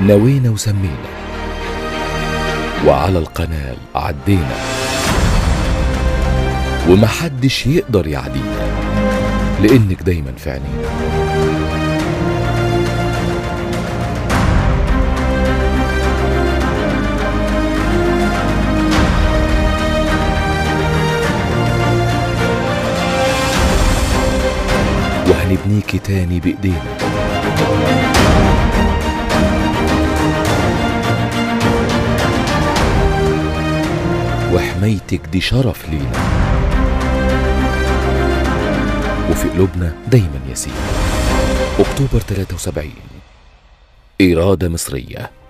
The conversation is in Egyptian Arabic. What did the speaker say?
نوينا وسمينا وعلى القناة عدينا ومحدش يقدر يعدينا لانك دايما في عينينا وهنبنيكي تاني بايدينا وحمايتك دي شرف لينا وفي قلوبنا دايما يسير اكتوبر 73 إرادة مصرية